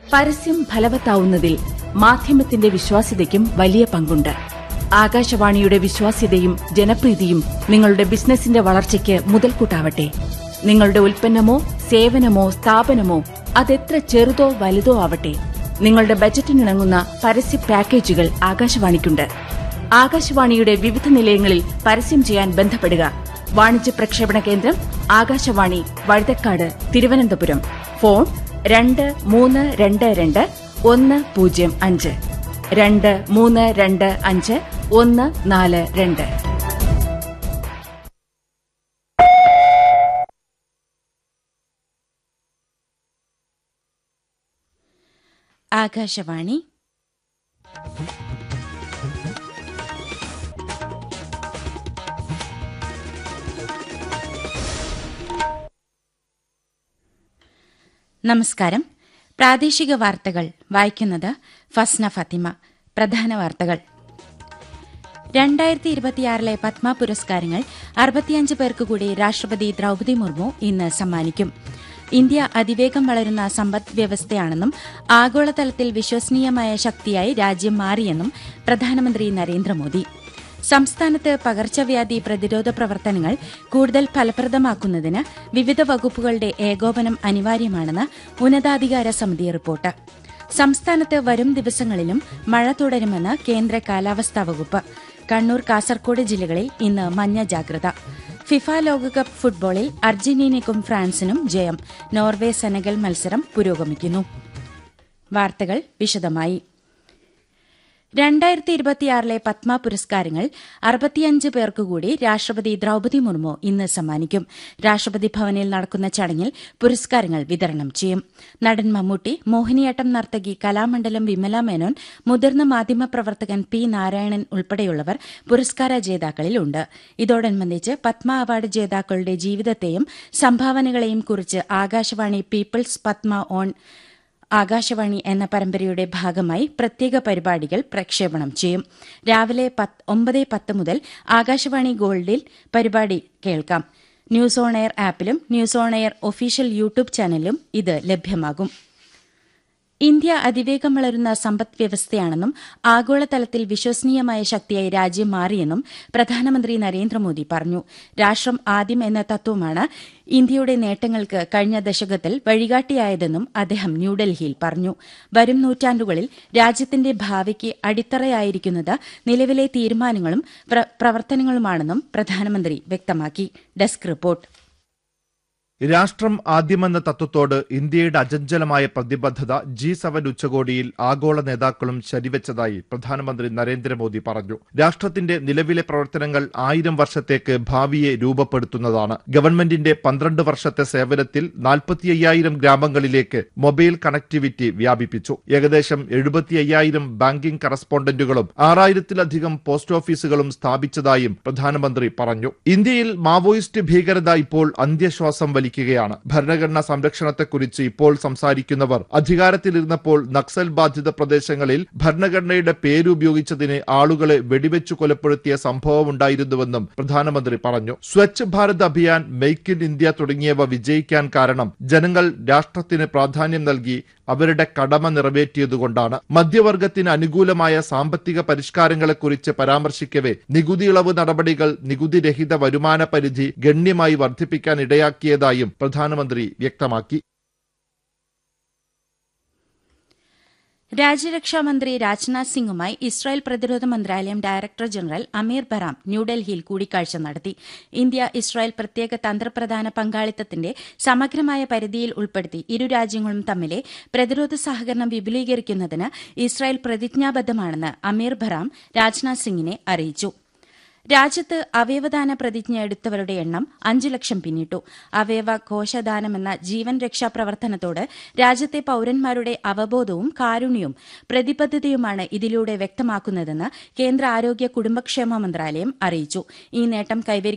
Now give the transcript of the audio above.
പരസ്യം ഫലവത്താവുന്നതിൽ മാധ്യമത്തിന്റെ വിശ്വാസ്യതയ്ക്കും വലിയ പങ്കുണ്ട് ആകാശവാണിയുടെ വിശ്വാസ്യതയും ജനപ്രീതിയും നിങ്ങളുടെ ബിസിനസിന്റെ വളർച്ചയ്ക്ക് മുതൽക്കൂട്ടാവട്ടെ നിങ്ങളുടെ ഉൽപ്പന്നമോ സേവനമോ സ്ഥാപനമോ അതെത്ര ചെറുതോ വലുതോ ആവട്ടെ നിങ്ങളുടെ ബജറ്റിനിണങ്ങുന്ന പരസ്യ പാക്കേജുകൾ ആകാശവാണിക്കുണ്ട് ആകാശവാണിയുടെ വിവിധ നിലയങ്ങളിൽ പരസ്യം ചെയ്യാൻ ബന്ധപ്പെടുക വാണിജ്യ പ്രക്ഷേപണ കേന്ദ്രം ആകാശവാണി വഴുതക്കാട് തിരുവനന്തപുരം ഫോൺ രണ്ട് മൂന്ന് രണ്ട് രണ്ട് ഒന്ന് പൂജ്യം അഞ്ച് രണ്ട് മൂന്ന് രണ്ട് അഞ്ച് ഒന്ന് നാല് രണ്ട് ആകാശവാണി നമസ്കാരം പ്രാദേശിക വാർത്തകൾ വായിക്കുന്നത് ഫസ്ന ഫത്തിമ പ്രധാന വാർത്തകൾ രണ്ടായിരത്തി ഇരുപത്തിയാറിലെ പത്മ പുരസ്കാരങ്ങൾ അറുപത്തിയഞ്ച് പേർക്ക് കൂടി രാഷ്ട്രപതി ദ്രൌപദി മുർമു ഇന്ന് സമ്മാനിക്കും ഇന്ത്യ അതിവേഗം വളരുന്ന സമ്പദ് വ്യവസ്ഥയാണെന്നും ആഗോളതലത്തിൽ വിശ്വസനീയമായ ശക്തിയായി രാജ്യം മാറിയെന്നും പ്രധാനമന്ത്രി നരേന്ദ്രമോദി സംസ്ഥാനത്ത് പകർച്ചവ്യാധി പ്രതിരോധ പ്രവർത്തനങ്ങൾ കൂടുതൽ ഫലപ്രദമാക്കുന്നതിന് വിവിധ വകുപ്പുകളുടെ ഏകോപനം അനിവാര്യമാണെന്ന് ഉന്നതാധികാര സമിതി റിപ്പോർട്ട് സംസ്ഥാനത്ത് വരും ദിവസങ്ങളിലും മഴ തുടരുമെന്ന് കേന്ദ്ര കാലാവസ്ഥാ വകുപ്പ് കണ്ണൂർ കാസർകോട് ജില്ലകളിൽ ഇന്ന് മഞ്ഞ ജാഗ്രത ഫിഫ ലോകകപ്പ് ഫുട്ബോളിൽ അർജന്റീനയ്ക്കും ഫ്രാൻസിനും ജയം നോർവേ സെനഗൽ മത്സരം പുരോഗമിക്കുന്നു വാർത്തകൾ വിശദമായി രണ്ടായിരത്തി ഇരുപത്തിയാറിലെ പത്മ പുരസ്കാരങ്ങൾ അറുപത്തിയഞ്ച് പേർക്കുകൂടി രാഷ്ട്രപതി ദ്രൌപദി മുർമു ഇന്ന് സമ്മാനിക്കും രാഷ്ട്രപതി ഭവനിൽ നടക്കുന്ന ചടങ്ങിൽ പുരസ്കാരങ്ങൾ വിതരണം ചെയ്യും നടൻ മമ്മൂട്ടി മോഹിനിയാട്ടം നർത്തകി കലാമണ്ഡലം വിമല മേനോൻ മുതിർന്ന മാധ്യമപ്രവർത്തകൻ പി നാരായണൻ ഉൾപ്പെടെയുള്ളവർ പുരസ്കാര ജേതാക്കളിലുണ്ട് ഇതോടനുബന്ധിച്ച് പത്മ അവാർഡ് ജേതാക്കളുടെ ജീവിതത്തെയും സംഭാവനകളെയും കുറിച്ച് ആകാശവാണി പീപ്പിൾസ് പത്മ ഓൺ ആകാശവാണി എന്ന പരമ്പരയുടെ ഭാഗമായി പ്രത്യേക പരിപാടികൾ പ്രക്ഷേപണം ചെയ്യും രാവിലെ ഒമ്പത് പത്ത് മുതൽ ആകാശവാണി ഗോൾഡിൽ പരിപാടി കേൾക്കാം ന്യൂസ് ഓൺ എയർ ആപ്പിലും news on air official YouTube ചാനലിലും ഇത് ലഭ്യമാകും ഇന്ത്യ അതിവേഗം വളരുന്ന സമ്പദ് വ്യവസ്ഥയാണെന്നും ആഗോളതലത്തിൽ വിശ്വസനീയമായ ശക്തിയായി രാജ്യം മാറിയെന്നും പ്രധാനമന്ത്രി നരേന്ദ്രമോദി പറഞ്ഞു രാഷ്ട്രം ആദ്യം എന്ന തത്വമാണ് ഇന്ത്യയുടെ നേട്ടങ്ങൾക്ക് കഴിഞ്ഞ ദശകത്തിൽ വഴികാട്ടിയായതെന്നും അദ്ദേഹം ന്യൂഡൽഹിയിൽ പറഞ്ഞു വരും നൂറ്റാണ്ടുകളിൽ രാജ്യത്തിന്റെ ഭാവിക്ക് അടിത്തറയായിരിക്കുന്നത് നിലവിലെ തീരുമാനങ്ങളും പ്രവർത്തനങ്ങളുമാണെന്നും പ്രധാനമന്ത്രി വ്യക്തമാക്കി ഡെസ്ക് റിപ്പോർട്ട് രാഷ്ട്രം ആദ്യമെന്ന തത്വത്തോട് ഇന്ത്യയുടെ അചഞ്ചലമായ പ്രതിബദ്ധത ജി സെവൻ ഉച്ചകോടിയിൽ ആഗോള നേതാക്കളും ശരിവച്ചതായി പ്രധാനമന്ത്രി നരേന്ദ്രമോദി പറഞ്ഞു രാഷ്ട്രത്തിന്റെ നിലവിലെ പ്രവർത്തനങ്ങൾ ആയിരം വർഷത്തേക്ക് ഭാവിയെ രൂപപ്പെടുത്തുന്നതാണ് ഗവൺമെന്റിന്റെ പന്ത്രണ്ട് വർഷത്തെ സേവനത്തിൽ നാൽപ്പത്തി അയ്യായിരം ഗ്രാമങ്ങളിലേക്ക് മൊബൈൽ കണക്ടിവിറ്റി വ്യാപിപ്പിച്ചു ഏകദേശം എഴുപത്തി അയ്യായിരം ബാങ്കിംഗ് കറസ്പോണ്ടന്റുകളും ആറായിരത്തിലധികം പോസ്റ്റ് ഓഫീസുകളും സ്ഥാപിച്ചതായും പ്രധാനമന്ത്രി പറഞ്ഞു ഇന്ത്യയിൽ മാവോയിസ്റ്റ് ഭീകരത ഇപ്പോൾ അന്ത്യശ്വാസം വലിക്കും വലിക്കുകയാണ് ഭരണഘടനാ സംരക്ഷണത്തെക്കുറിച്ച് ഇപ്പോൾ സംസാരിക്കുന്നവർ അധികാരത്തിലിരുന്നപ്പോൾ നക്സൽ ബാധിത പ്രദേശങ്ങളിൽ ഭരണഘടനയുടെ പേരുപയോഗിച്ചതിന് ആളുകളെ വെടിവെച്ചു കൊലപ്പെടുത്തിയ സംഭവമുണ്ടായിരുന്നുവെന്നും പ്രധാനമന്ത്രി പറഞ്ഞു Swachh Bharat Abhiyan make in India തുടങ്ങിയവ വിജയിക്കാൻ കാരണം ജനങ്ങൾ രാഷ്ട്രത്തിന് പ്രാധാന്യം നൽകി അവരുടെ കടമ നിറവേറ്റിയതുകൊണ്ടാണ് മധ്യവർഗത്തിന് അനുകൂലമായ സാമ്പത്തിക പരിഷ്കാരങ്ങളെക്കുറിച്ച് പരാമർശിക്കവെ നികുതി ഇളവ് നടപടികൾ നികുതിരഹിത വരുമാന പരിധി ഗണ്യമായി വർദ്ധിപ്പിക്കാൻ ഇടയാക്കിയതായും പ്രധാനമന്ത്രി വ്യക്തമാക്കി രാജ്യരക്ഷാമന്ത്രി രാജ്നാഥ് സിംഗുമായി ഇസ്രായേൽ പ്രതിരോധ മന്ത്രാലയം ഡയറക്ടർ ജനറൽ അമീർ ബറാം ന്യൂഡൽഹിയിൽ കൂടിക്കാഴ്ച നടത്തി ഇന്ത്യ ഇസ്രായേൽ പ്രത്യേക തന്ത്രപ്രധാന പങ്കാളിത്തത്തിന്റെ സമഗ്രമായ പരിധിയിൽ ഉൾപ്പെടുത്തി ഇരു രാജ്യങ്ങളും തമ്മിലെ പ്രതിരോധ സഹകരണം വിപുലീകരിക്കുന്നതിന് ഇസ്രായേൽ പ്രതിജ്ഞാബദ്ധമാണെന്ന് അമീർ ബറാം രാജ്നാഥ് സിംഗിനെ അറിയിച്ചു രാജ്യത്ത് അവയവദാന പ്രതിജ്ഞ എടുത്തവരുടെ എണ്ണം അഞ്ച് ലക്ഷം പിന്നിട്ടു അവയവ കോശദാനമെന്ന ജീവൻ രക്ഷാ പ്രവർത്തനത്തോട് രാജ്യത്തെ പൌരന്മാരുടെ അവബോധവും കാരുണ്യവും പ്രതിബദ്ധതയുമാണ് ഇതിലൂടെ വ്യക്തമാക്കുന്നതെന്ന് കേന്ദ്ര ആരോഗ്യ കുടുംബക്ഷേമ മന്ത്രാലയം അറിയിച്ചു ഈ നേട്ടം കൈവരിക്കും